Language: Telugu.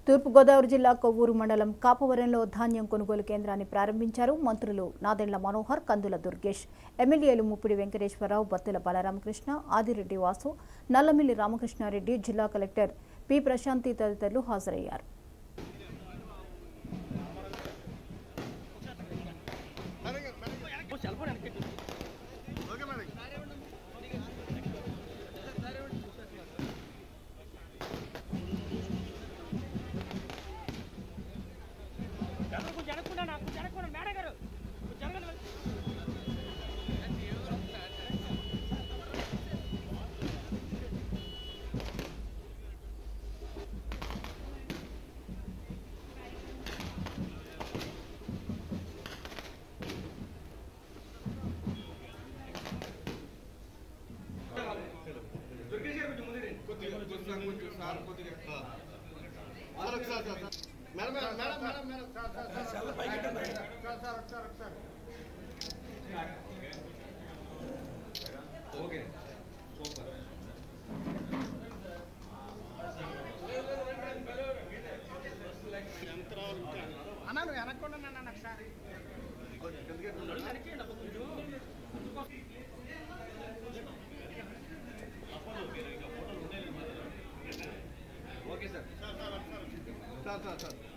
తూర్పుగోదావరి జిల్లా కొవ్వూరు మండలం కాపవరంలో ధాన్యం కొనుగోలు కేంద్రాన్ని ప్రారంభించారు మంత్రులు నాదెండ్ల మనోహర్ కందుల దుర్గేష్ ఎమ్మెల్యేలు ముప్పిడి వెంకటేశ్వరరావు బత్తుల బలరామకృష్ణ ఆదిరెడ్డి వాసు నల్లమిల్లి రామకృష్ణారెడ్డి జిల్లా కలెక్టర్ పి ప్రశాంతి తదితరులు హాజరయ్యారు కొంచెం జరగకుండా నాకు జరగకుండా మేడం గారు కొంచెం జరగండి మరి. Madam madam madam madam madam sir sir sir sir sir ఒకసారి ఒకసారి ఓకే సూపర్ అన్నా నువ్వు వెనక్కుండా నన్ను ఒకసారి okay sir sir sir sir